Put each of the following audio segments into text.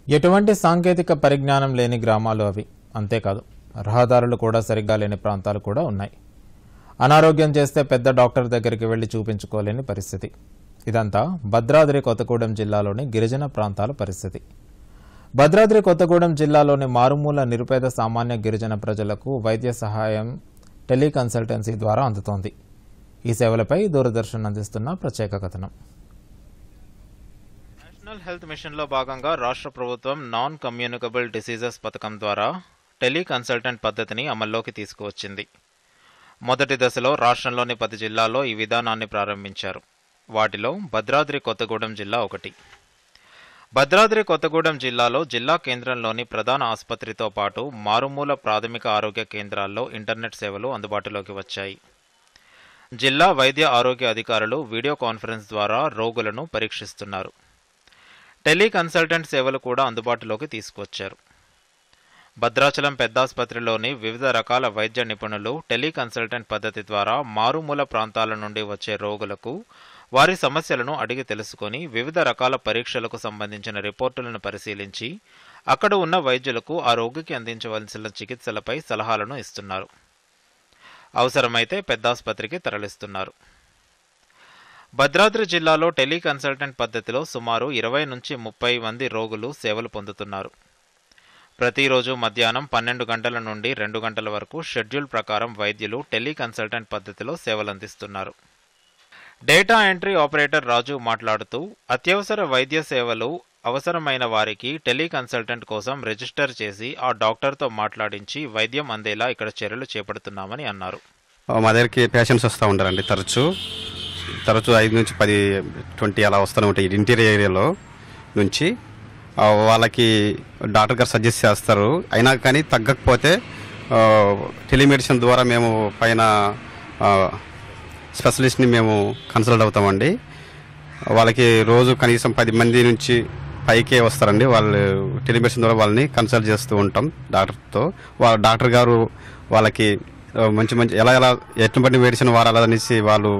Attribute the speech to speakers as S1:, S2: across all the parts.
S1: ఎటువంటి సాంకేతిక పరిజ్ఞానం లేని గ్రామాలు అవి అంతేకాదు రహదారులు కూడా సరిగ్గా లేని ప్రాంతాలు కూడా ఉన్నాయి అనారోగ్యం చేస్తే పెద్ద డాక్టర్ దగ్గరికి వెళ్లి చూపించుకోలేని పరిస్థితి ఇదంతా భద్రాద్రి కొత్తగూడెం జిల్లాలోని గిరిజన ప్రాంతాల పరిస్థితి భద్రాద్రి కొత్తగూడెం జిల్లాలోని మారుమూల నిరుపేద సామాన్య గిరిజన ప్రజలకు వైద్య సహాయం టెలికన్సల్టెన్సీ ద్వారా అందుతోంది ఈ సేవలపై దూరదర్శన్ అందిస్తున్న ప్రత్యేక కథనం నేషనల్ హెల్త్ మిషన్లో భాగంగా రాష్ట్ర ప్రభుత్వం నాన్ కమ్యూనికబుల్ డిసీజెస్ పథకం ద్వారా టెలికన్సల్టెంట్ పద్ధతిని అమల్లోకి తీసుకువచ్చింది మొదటి దశలో రాష్ట్రంలోని పది జిల్లాల్లో ఈ విధానాన్ని ప్రారంభించారు వాటిలో భద్రాద్రి కొత్తగూడెం జిల్లా ఒకటి భద్రాద్రి కొత్తగూడెం జిల్లాలో జిల్లా కేంద్రంలోని ప్రధాన ఆసుపత్రితో పాటు మారుమూల ప్రాథమిక ఆరోగ్య కేంద్రాల్లో ఇంటర్నెట్ సేవలు అందుబాటులోకి వచ్చాయి జిల్లా వైద్య ఆరోగ్య అధికారులు వీడియో కాన్ఫరెన్స్ ద్వారా రోగులను పరీక్షిస్తున్నారు టెలికన్సల్టెంట్ సేవలు కూడా అందుబాటులోకి తీసుకువచ్చారు భద్రాచలం పెద్దాసుపత్రిలోని వివిధ రకాల వైద్య నిపుణులు టెలికన్సల్టెంట్ పద్ధతి ద్వారా మారుమూల ప్రాంతాల నుండి వచ్చే రోగులకు వారి సమస్యలను అడిగి తెలుసుకొని వివిధ రకాల పరీక్షలకు సంబంధించిన రిపోర్టులను పరిశీలించి అక్కడ ఉన్న వైద్యులకు ఆ రోగికి అందించవలసిన చికిత్సలపై సలహాలను ఇస్తున్నారు అవసరమైతే పెద్దాసుపత్రికి తరలిస్తున్నారు భద్రాద్రి జిల్లాలో టెలికన్సల్టెంట్ పద్ధతిలో సుమారు ఇరవై నుంచి ముప్పై మంది రోగులు సేవలు పొందుతున్నారు ప్రతిరోజు మధ్యాహ్నం పన్నెండు గంటల నుండి రెండు గంటల వరకు షెడ్యూల్ ప్రకారం వైద్యులు టెలికన్సల్టెంట్ పద్ధతిలో సేవలందిస్తున్నారు డేటా ఎంట్రీ ఆపరేటర్ రాజు మాట్లాడుతూ అత్యవసర వైద్య సేవలు అవసరమైన వారికి టెలికన్సల్టెంట్ కోసం రిజిస్టర్ చేసి ఆ డాక్టర్తో మాట్లాడించి వైద్యం అందేలా ఇక్కడ చర్యలు చేపడుతున్నామని అన్నారు
S2: మా దగ్గరికి పేషెంట్స్ వస్తూ ఉంటారండి తరచూ తరచూ ఐదు నుంచి పది ట్వంటీ అలా వస్తూనే ఉంటాయి ఇంటీరియర్ ఏరియాలో నుంచి ఆ, వాళ్ళకి డాక్టర్ గారు సజెస్ట్ చేస్తారు అయినా కానీ తగ్గకపోతే ఆ, టెలిమెడిసిన్ ద్వారా మేము పైన ఆ, స్పెషలిస్ట్ని మేము కన్సల్ట్ అవుతామండి వాళ్ళకి రోజు కనీసం పది మంది నుంచి పైకే వస్తారండి వాళ్ళు టెలిమెడిసిన్ ద్వారా వాళ్ళని కన్సల్ట్ చేస్తూ ఉంటాం డాక్టర్తో వాళ్ళ డాక్టర్ గారు వాళ్ళకి ఆ, మంచి మంచి ఎలా ఎలా ఎటువంటి మెడిసిన్ వాడాలి అనేసి వాళ్ళు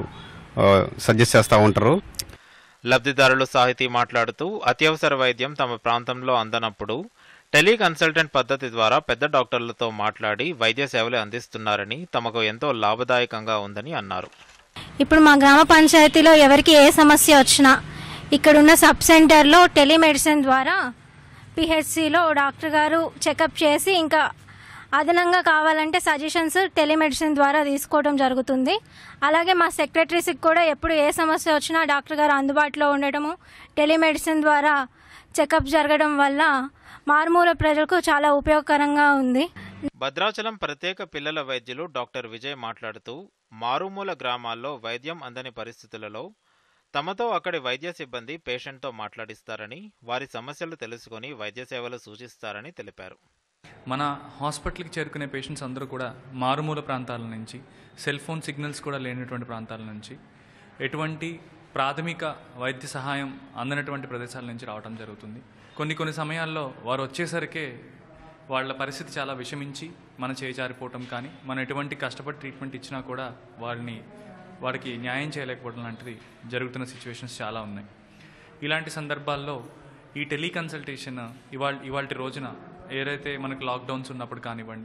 S2: సజెస్ట్ చేస్తూ ఉంటారు
S1: లబ్ధిదారులు సాహితీ మాట్లాడుతూ అత్యవసర వైద్యం తమ ప్రాంతంలో అందనప్పుడు టెలికన్సల్టెంట్ పద్ధతి ద్వారా పెద్ద డాక్టర్లతో మాట్లాడి వైద్య సేవలు అందిస్తున్నారని తమకు ఎంతో లాభదాయకంగా ఉందని అన్నారు
S3: ఇప్పుడు మా గ్రామ పంచాయతీలో ఎవరికి ఏ సమస్య వచ్చినా ఇక్కడున్న సబ్ సెంటర్లో టెలిమెడిసిన్ ద్వారా పిహెచ్సిలో డాక్టర్ గారు చెకప్ చేసి ఇంకా అదనంగా కావాలంటే సజెషన్స్ టెలిమెడిసిన్ ద్వారా తీసుకోవడం జరుగుతుంది అలాగే మా సెక్రటరీస్కి కూడా ఎప్పుడు ఏ సమస్య వచ్చినా డాక్టర్ గారు అందుబాటులో ఉండటము టెలిమెడిసిన్ ద్వారా చెకప్ జరగడం వల్ల మారుమూల ప్రజలకు చాలా ఉపయోగకరంగా ఉంది
S1: భద్రాచలం ప్రత్యేక పిల్లల వైద్యులు డాక్టర్ విజయ్ మాట్లాడుతూ మారుమూల గ్రామాల్లో వైద్యం అందని పరిస్థితులలో తమతో అక్కడి వైద్య సిబ్బంది పేషెంట్తో మాట్లాడిస్తారని వారి సమస్యలు తెలుసుకొని వైద్య సేవలు సూచిస్తారని తెలిపారు
S4: మన హాస్పిటల్కి చేరుకునే పేషెంట్స్ అందరూ కూడా మారుమూల ప్రాంతాల నుంచి సెల్ ఫోన్ సిగ్నల్స్ కూడా లేనటువంటి ప్రాంతాల నుంచి ఎటువంటి ప్రాథమిక వైద్య సహాయం అందనటువంటి ప్రదేశాల నుంచి రావడం జరుగుతుంది కొన్ని కొన్ని సమయాల్లో వారు వచ్చేసరికే వాళ్ళ పరిస్థితి చాలా విషమించి మన చేజారిపోవటం కానీ మనం ఎటువంటి కష్టపడి ట్రీట్మెంట్ ఇచ్చినా కూడా వాళ్ళని వారికి న్యాయం చేయలేకపోవడం లాంటిది జరుగుతున్న సిచ్యువేషన్స్ చాలా ఉన్నాయి ఇలాంటి సందర్భాల్లో ఈ టెలికన్సల్టేషన్ ఇవాళ ఇవాళ రోజున ఏదైతే మనకు లాక్డౌన్స్ ఉన్నప్పుడు కానివ్వండి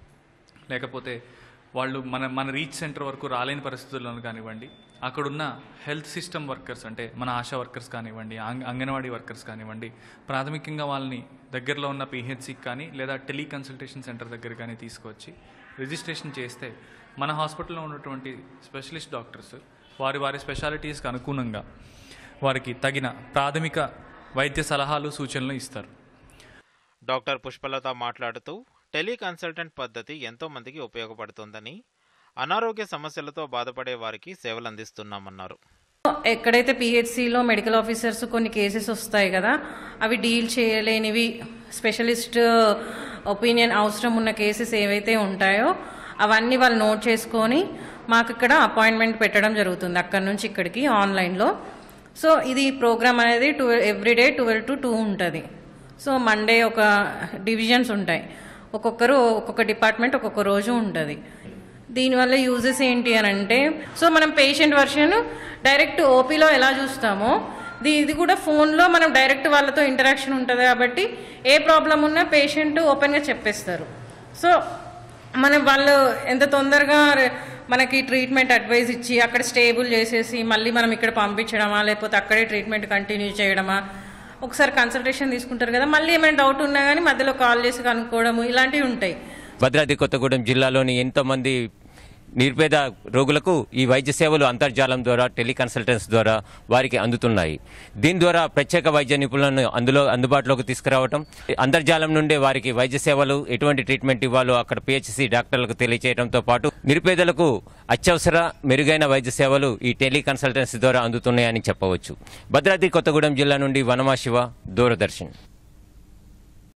S4: లేకపోతే వాళ్ళు మన మన రీచ్ సెంటర్ వరకు రాలేని పరిస్థితుల్లో కానివ్వండి అక్కడున్న హెల్త్ సిస్టమ్ వర్కర్స్ అంటే మన ఆశా వర్కర్స్ కానివ్వండి అంగ- అంగన్వాడీ వర్కర్స్ కానివ్వండి ప్రాథమికంగా వాళ్ళని దగ్గరలో ఉన్న పిహెచ్సికి కానీ లేదా టెలికన్సల్టేషన్ సెంటర్ దగ్గర కానీ తీసుకొచ్చి రిజిస్ట్రేషన్ చేస్తే మన హాస్పిటల్లో ఉన్నటువంటి స్పెషలిస్ట్ డాక్టర్స్ వారి వారి స్పెషాలిటీస్కి అనుగుణంగా వారికి తగిన ప్రాథమిక వైద్య సలహాలు సూచనలు ఇస్తారు
S1: డాక్టర్ పుష్పలత మాట్లాడుతూ టెలికన్సల్టెంట్ పద్ధతి ఎంతో మందికి ఉపయోగపడుతుందని అనారోగ్య సమస్యలతో బాధపడే వారికి సేవలు అందిస్తున్నామన్నారు
S5: ఎక్కడైతే పిహెచ్సిలో మెడికల్ ఆఫీసర్స్ కొన్ని కేసెస్ వస్తాయి కదా అవి డీల్ చేయలేనివి స్పెషలిస్ట్ ఒపీనియన్ అవసరం ఉన్న కేసెస్ ఏవైతే ఉంటాయో అవన్నీ వాళ్ళు నోట్ చేసుకొని మాకు ఇక్కడ అపాయింట్మెంట్ పెట్టడం జరుగుతుంది అక్కడ నుంచి ఇక్కడికి ఆన్లైన్లో సో ఇది ప్రోగ్రామ్ అనేది twelve everyday twelve to two ఉంటుంది సో మండే ఒక డివిజన్స్ ఉంటాయి ఒక్కొక్కరు ఒక్కొక్క డిపార్ట్మెంట్ ఒక్కొక్క రోజు ఉంటుంది దీనివల్ల యూజెస్ ఏంటి అని అంటే సో మనం పేషెంట్ వర్షన్ డైరెక్ట్ ఓపీలో ఎలా చూస్తామో ఇది ఇది కూడా ఫోన్లో మనం డైరెక్ట్ వాళ్ళతో ఇంటరాక్షన్ ఉంటుంది కాబట్టి ఏ ప్రాబ్లం ఉన్నా పేషెంట్ ఓపెన్గా చెప్పేస్తారు సో మనం వాళ్ళు ఎంత తొందరగా రే- మనకి ట్రీట్మెంట్ అడ్వైస్ ఇచ్చి అక్కడ స్టేబుల్ చేసేసి మళ్ళీ మనం ఇక్కడ పంపించడమా లేకపోతే అక్కడే ట్రీట్మెంట్ కంటిన్యూ చేయడమా ఒకసారి కన్సల్టేషన్ తీసుకుంటారు కదా మళ్ళీ ఏమైనా డౌట్ ఉన్నా కానీ మధ్యలో కాల్ చేసి కనుక్కోవడము ఇలాంటివి ఉంటాయి
S6: భద్రాద్రి కొత్తగూడెం జిల్లాలోని ఎంతోమంది నిర్పేద రోగులకు ఈ వైద్య సేవలు అంతర్జాలం ద్వారా టెలికన్సల్టెన్స్ ద్వారా వారికి అందుతున్నాయి దీని ద్వారా ప్రత్యేక వైద్య నిపుణులను అందులో అందుబాటులోకి తీసుకురావటం అంతర్జాలం నుండే వారికి వైద్య సేవలు ఎటువంటి ట్రీట్మెంట్ ఇవ్వాలో అక్కడ పిహెచ్సి డాక్టర్లకు తెలియచేయడంతో పాటు నిరుపేదలకు అత్యవసర మెరుగైన వైద్య సేవలు ఈ టెలికన్సల్టెన్సీ ద్వారా అందుతున్నాయని చెప్పవచ్చు భద్రాద్రి కొత్తగూడెం జిల్లా నుండి వనమా శివ దూరదర్శన్